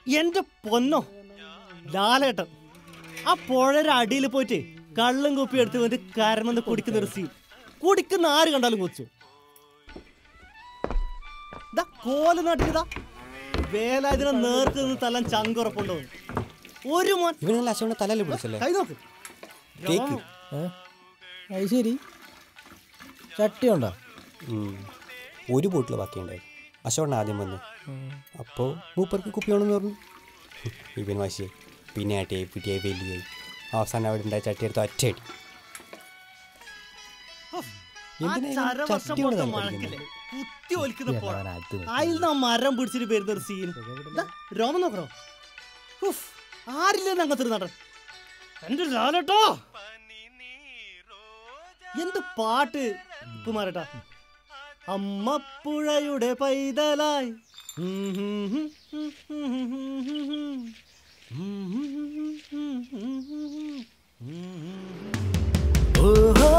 എന്റെ പൊന്നോ ലാലേട്ടൻ ആ പുഴയുടെ അടിയിൽ പോയിട്ട് കള്ളും കുപ്പി എടുത്ത് വന്നിട്ട് കരമെന്ന് കുടിക്കുന്ന ഒരു സീൻ കുടിക്കുന്ന ആര് കണ്ടാലും കൊച്ചു ദാ കോല നാട്ടിലിതാ വേലാതിനെ നേർക്ക് നിന്ന് തല്ലാൻ ചങ്കുറപ്പുണ്ടോ ഒരു മോൻ ഇവനല്ല അശോകനെ തലല്ലേ പിടിച്ചല്ലേ കൈ നോക്ക് കേക്ക് അത് ശരി ചട്ടി ഉണ്ടോ ഉം. ഒരു ബോട്ടിൽ ബാക്കിയുണ്ടായി അശോകൻ ആദ്യം വന്നു അപ്പോൾ മൂപ്പർക്ക് കുപ്പിയാണെന്ന് പറഞ്ഞു ഇവൻ വാശിയെ പിന്നെ ആ ടേപ്പ് കിട്ടിയായി വലിയായി അവസാനം അവിടെ ഉണ്ടായ ചട്ടി എടുത്ത് ഒറ്റയടി ആ എന്തിനാ ഇവൻ ചരവർഷം ചട്ടിയോട് മൊത്തം താല്പര്യം മഴക്കില്ലേ കുത്തി ഒലിക്കുന്ന പുഴ അത് അതിൽ നിന്ന് ആ മരം പിടിച്ചിട്ട് വരുന്ന ഒരു സീൻ രോമം നോക്കണോ ഉഫ്, ആരില്ലെന്ന് അങ്ങനത്തെ ഒരു നടൻ എന്റെ ലാലട്ടോ എന്ത് പാട്ട് കുമാരട്ടാ അമ്മപ്പുഴയുടെ പൈതലായി ഓഹോ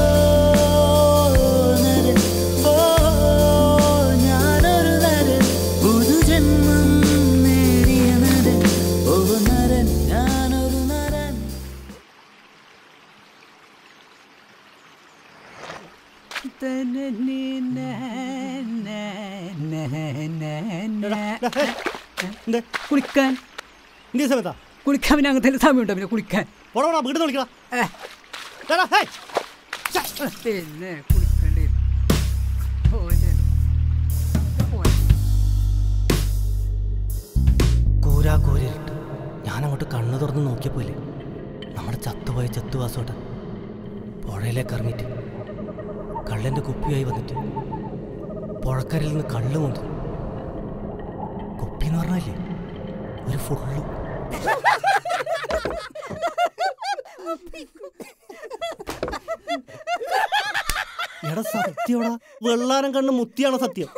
നരൻ ഓ ഞാനൊരു നരൻ പുതുജന്മം നേടിയ നരൻ ഓ നരൻ ഞാനൊരു നരൻ എന്തേ കുളിക്കാൻ ഇന്ത്യ സമയത്താ കുളിക്കാൻ പിന്നെ അങ്ങനത്തെ സമയമുണ്ടോ പിന്നെ കുളിക്കാൻ പോടാ വീട് വിളിക്കടാ ഏ, എടാ, ഹേയ്. പിന്നെ കുളിക്കണ്ടേ ഓൻ്റെ പോയ കൂരാ കൂരിട്ട് ഞാൻ അങ്ങോട്ട് കണ്ണു തുറന്ന് നോക്കിയപ്പോലെ നമ്മുടെ ചത്തുപോയ ചത്തുവാസോട്ട് പുഴയിലേക്ക് ഇറങ്ങിയിട്ട് കള്ളൻ്റെ കുപ്പിയായി വന്നിട്ട് പുഴക്കരയിൽ നിന്ന് കള്ള് കൊണ്ടു കുപ്പി എന്ന് പറഞ്ഞാലേ ഒരു ഫുള്ള് എടാ സത്യടാ വെള്ളാരം കണ്ണ് മുത്തിയാണ് സത്യം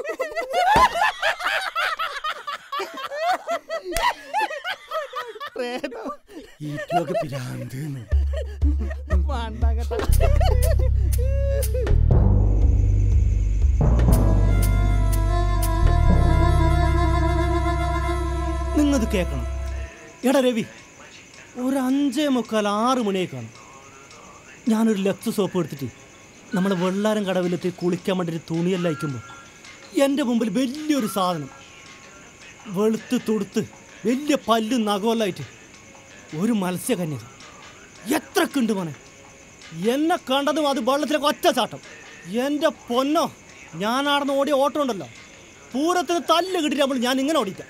ഈറ്റൊക്കെ പിരാന്ത് നിങ്ങത് കേൾക്കണം എടാ രവി ഒരു അഞ്ചേ മുക്കാൽ ആറ് മണിയായി കാണും ഞാനൊരു ലക്സ് സോപ്പ് എടുത്തിട്ട് നമ്മളെ വെള്ളാരം കടവിലെത്തി കുളിക്കാൻ വേണ്ടി ഒരു തുണിയെല്ലാം അയക്കുമ്പോൾ എൻ്റെ മുമ്പിൽ വലിയൊരു സാധനം വെളുത്ത് തുടുത്ത് വലിയ പല്ലും നഖമെല്ലായിട്ട് ഒരു മത്സ്യകന്യക എത്രക്കുണ്ട് മോനെ എന്നെ കണ്ടതും അത് വെള്ളത്തിലേക്ക് ഒറ്റ ചാട്ടം എൻ്റെ പൊന്നോ ഞാൻ ആടന്ന് ഓടിയ ഓട്ടം ഉണ്ടല്ലോ പൂരത്തിന് തല്ല് കിട്ടിയിട്ട് നമ്മൾ ഞാൻ ഇങ്ങനെ ഓടിക്കാം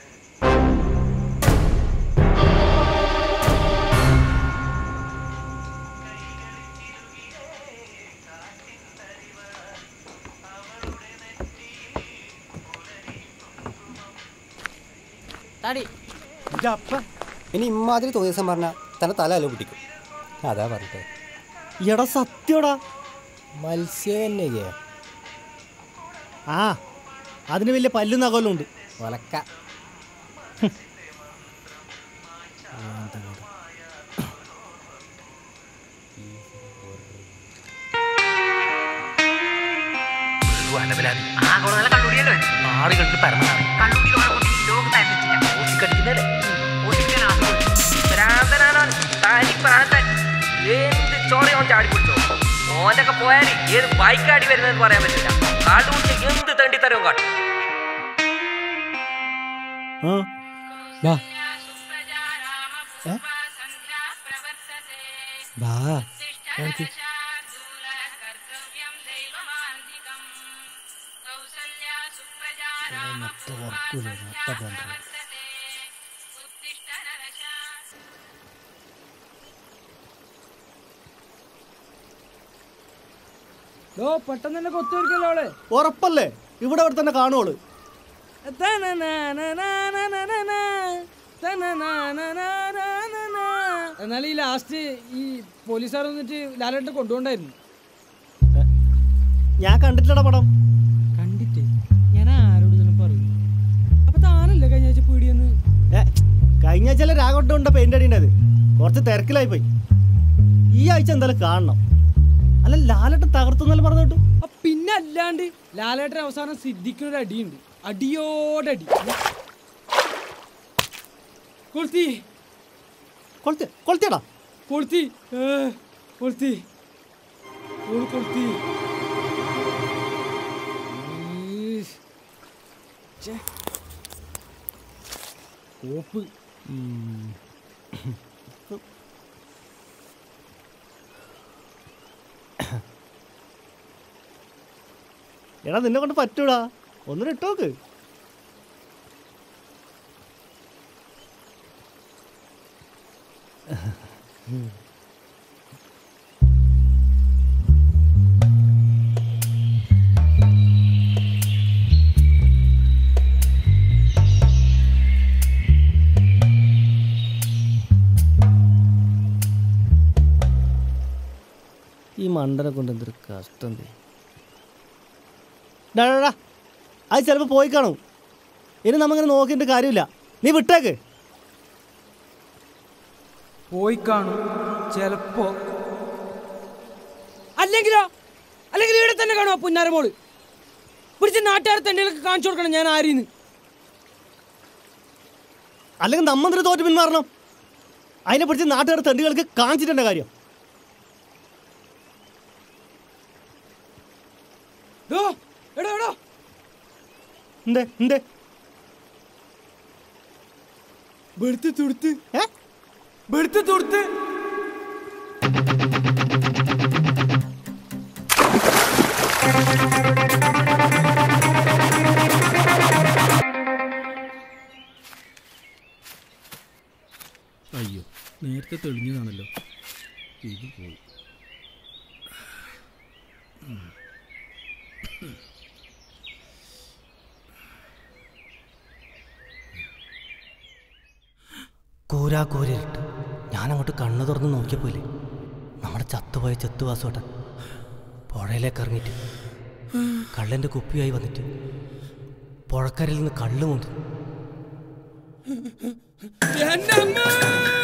തടി ഇനി ഇമ്മാതിരി തോന്നിയ ദിവസം പറഞ്ഞാൽ തന്നെ തല അല്ല പിടിക്കും അതാ പറഞ്ഞിട്ട് എടാ സത്യടാ മത്സ്യകന്യകയോ ആ അതിന് വലിയ പല്ലും നഖമെല്ലാം ഉണ്ട് ഒലക്ക ഓനൊക്കെ പോയാൽ ഏത് ബൈക്കാടി വരുന്നതെന്ന് പറയാൻ പറ്റില്ല കാട്ടുകുട്ടി എന്ത് തണ്ടിത്തരവും കാട്ടും ആ വാ വാ നോക്ക്. മറ്റേ ഉറക്കൂല മറ്റേ പന്ത്രണ്ട് ഓ പെട്ടെന്ന് തന്നെ കൊത്തുവരിക്കല്ലോ അവള് ഉറപ്പല്ലേ ഇവിടെ അവിടെ തന്നെ കാണുവോള് എന്നാൽ ഈ ലാസ്റ്റ് ഈ പോലീസുകാർ വന്നിട്ട് ലാലേട്ട് കൊണ്ടുപോണ്ടായിരുന്നു ഞാൻ കണ്ടിട്ടില്ലടാ പടം കണ്ടിട്ട് ഞാൻ ആരോട് ഇതിനെ പറയും അപ്പൊ താനല്ലേ കഴിഞ്ഞ ആഴ്ച പീടിയെന്ന് ഏ, കഴിഞ്ഞ ആഴ്ച രാഘവട്ടം ഉണ്ട് പെയിന്റ് അടിയുണ്ടായത് കുറച്ച് തിരക്കിലായി പോയി ഈ ആഴ്ച എന്തായാലും കാണണം അല്ല ലാലട്ട് തകർത്തു എന്നല്ല പറഞ്ഞു കേട്ടു ആ പിന്നെ അല്ലാണ്ട് ലാലേട്ടൻ അവസാനം സിദ്ധിക്കുന്നൊരു അടിയുണ്ട് അടിയോടടി കൊളുത്തി കൊളുത്തി കൊളുത്തിയടാ കൊളുത്തി ഏ, കൊളുത്തി ഓള് കൊളുത്തി ഈസ്. ഛെ. കോപ്പ് എടാ നിന്നെ കൊണ്ട് പറ്റൂടാ ഒന്നിനും ഇട്ടോക്ക് ഈ മണ്ടനെ കൊണ്ട് എന്തൊരു കഷ്ടം ദേ. ഡാ, ഡാ, ഡാ. അത് ചിലപ്പോൾ പോയി കാണും ഇനി നമ്മങ്ങനെ നോക്കിയിട്ട് കാര്യമില്ല നീ വിട്ടേക്ക് പോയി കാണും ചെലപ്പോ അല്ലെങ്കിലോ അല്ലെങ്കിൽ ഇവിടെ തന്നെ കാണുമോ പുന്നാരമോള് പിടിച്ച് നാട്ടുകാരെ തന്നെ കാണിച്ചു കൊടുക്കണം ഞാൻ ആരീന്ന് അല്ലെങ്കിൽ നമ്മന്തിന് തോറ്റ് പിന്മാറണം അതിനെ പിടിച്ച് നാട്ടുകാർ തെണ്ടുകൾക്ക് കാണിച്ചിട്ടെൻ്റെ കാര്യം ദോ, എടോ എടോ എന്തേ എന്തേ വെളുത്ത് തുടുത്ത് ഏ വെളുത്ത് തുടുത്ത് അയ്യോ നേരത്തെ തെളിഞ്ഞതാണല്ലോ ഇത് പോയി കൂരാ കൂരിട്ട് ഞാനങ്ങോട്ട് കണ്ണു തുറന്ന് നോക്കിയപ്പോലെ നമ്മുടെ ചത്തുപോയ ചെത്തുവാസോട്ടൻ പുഴയിലേക്ക് ഇറങ്ങിയിട്ട് കള്ളൻ്റെ കുപ്പിയായി വന്നിട്ട് പുഴക്കരയിൽ നിന്ന് കള്ളു മുന്തി എന്റെ അമ്മ